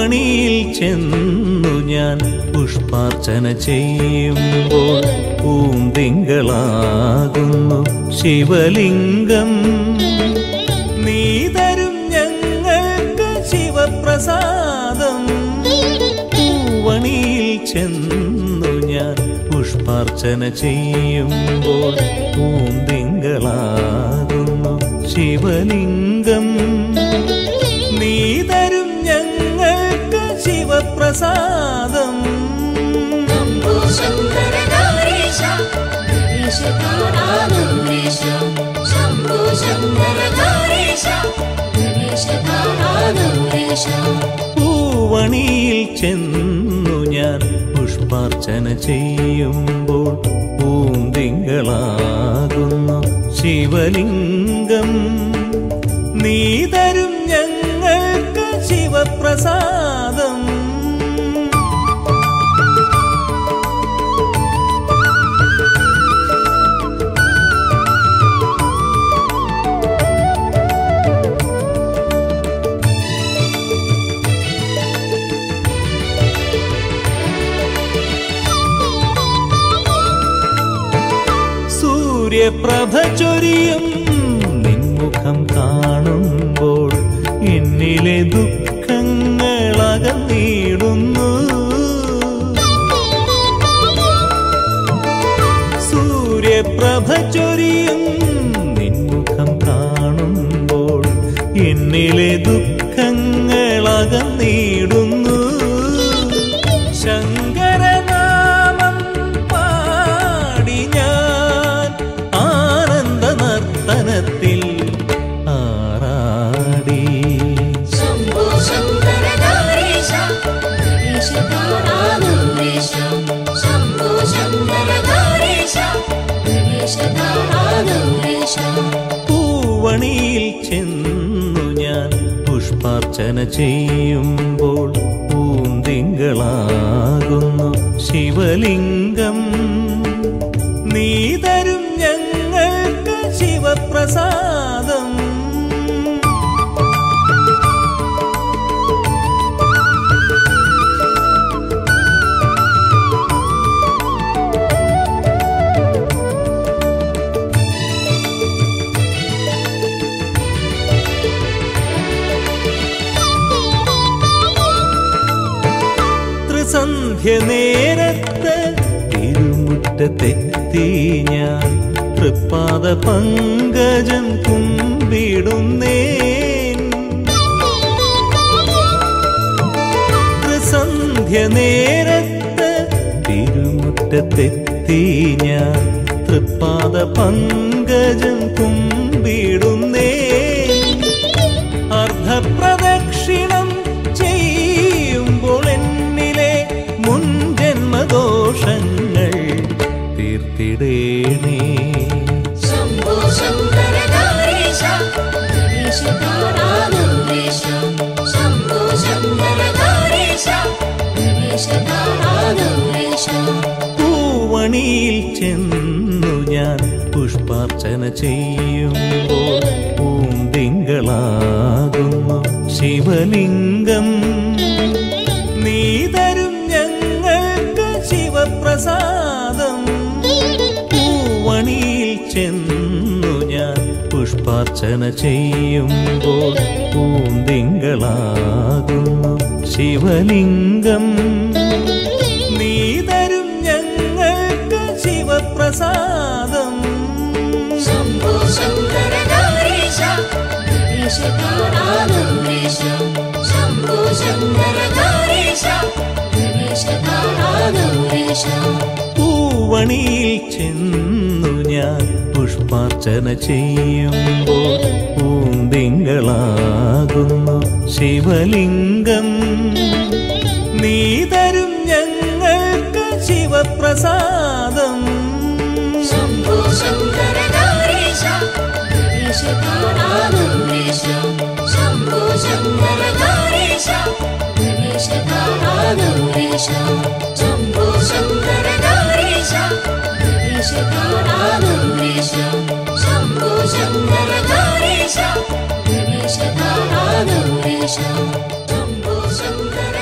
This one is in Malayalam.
പൂവണിയിൽ ചെന്നു ഞാൻ പുഷ്പാർച്ചന ചെയ്യുമ്പോൾ പൂന്തിങ്കളാകുന്നു ശിവലിംഗം നീ തരും ഞങ്ങൾക്ക് ശിവപ്രസാദം പൂവണിയിൽ ചെന്നു ഞാൻ പുഷ്പാർച്ചന ചെയ്യുമ്പോൾ പൂന്തിങ്കളാകുന്നു ശിവലിംഗം നീ തരും ഞങ്ങൾക്ക് ശിവപ്രസാദം शम्भो शङ्कर गौरीश गणेश गौरागौरीश शम्भो शङ्कर गौरीश गणेश गौरागौरीश പൂവണിയിൽ ചെന്നു ഞാൻ പുഷ്പാർച്ചന ചെയ്യുമ്പോൾ പൂന്തിങ്കളാകുന്നു ശിവലിംഗം നീ തരും ഞങ്ങൾക്ക് ശിവപ്രസാദം സൂര്യപ്രഭ ചൊരിയും നിൻമുഖം കാണുമ്പോൾ എന്നിലെ ദുഃഖങ്ങൾ അകന്നിടുന്നു സൂര്യപ്രഭ ചൊരിയും നിൻമുഖം കാണുമ്പോൾ എന്നിലെ ദുഃഖങ്ങൾ അകന്നിടുന്നു ശങ്കരനാമം പാടി ഞാൻ ആനന്ദ നർത്തനത്തിൽ ആറാടി शम्भो शङ्कर गौरीश गणेश गौरागौरीश शम्भो शङ्कर गौरीश गणेश गौरागौरीश പൂവണിയിൽ ചെന്നു ഞാൻ പുഷ്പാർച്ചന ചെയ്യുമ്പോൾ പൂന്തിങ്കളാകുന്നു ശിവലിംഗം നീ തരും ഞങ്ങൾക്ക് ശിവപ്രസാദം ത്രിസന്ധ്യ നേരത്ത് തിരുമുറ്റത്തെത്തി ഞാൻ തൃപ്പാദ പങ്കജം കുമ്പിടുന്നേൻ ത്രിസന്ധ്യ നേരത്ത് തിരുമുറ്റത്തെത്തി ഞാൻ തൃപ്പാദ പങ്കജം കുമ്പിടുന്നേ അർദ്ധപ്രദക്ഷിണം ചെയ്യുമ്പോൾ എന്നിലെ മുൻജന്മദോഷങ്ങൾ തീർത്തിടേണേ शम्भो शङ्कर गौरीश गणेश गौरागौरीश शम्भो शङ्कर गौरीश गणेश गौरागौरीश പൂവണിയിൽ ചെന്നു ഞാൻ പുഷ്പാർച്ചന ചെയ്യുമ്പോൾ പൂന്തിങ്കളാകുന്നു ശിവലിംഗം നീ തരും ഞങ്ങൾക്ക് ശിവപ്രസാദം പൂവണിയിൽ ചെന്നു ഞാൻ പുഷ്പാർച്ചന ചെയ്യുമ്പോൾ പൂന്തിങ്കളാകുന്നു ശിവലിംഗം നീ തരും ഞങ്ങൾക്ക് ശിവപ്രസാദം शम्भो शङ्कर गौरीश गणेश गौरागौरीश शम्भो शङ्कर गौरीश गणेश गौरागौरीश പൂവണിയിൽ ചെന്നു ഞാൻ പുഷ്പാർച്ചന ചെയ്യുമ്പോൾ പൂന്തിങ്കളാകുന്നു ശിവലിംഗം നീ തരും ഞങ്ങൾക്ക് ശിവപ്രസാദം शम्भो शङ्कर गौरीश गणेश गौरागौरीश शम्भो शङ्कर गौरीश गणेश गौरागौरीश शम्भो शङ्कर गौरीश गणेश गौरागौरीश शम्भो शङ्कर गौरीश गणेश गौरागौरीश शम्भो शङ्कर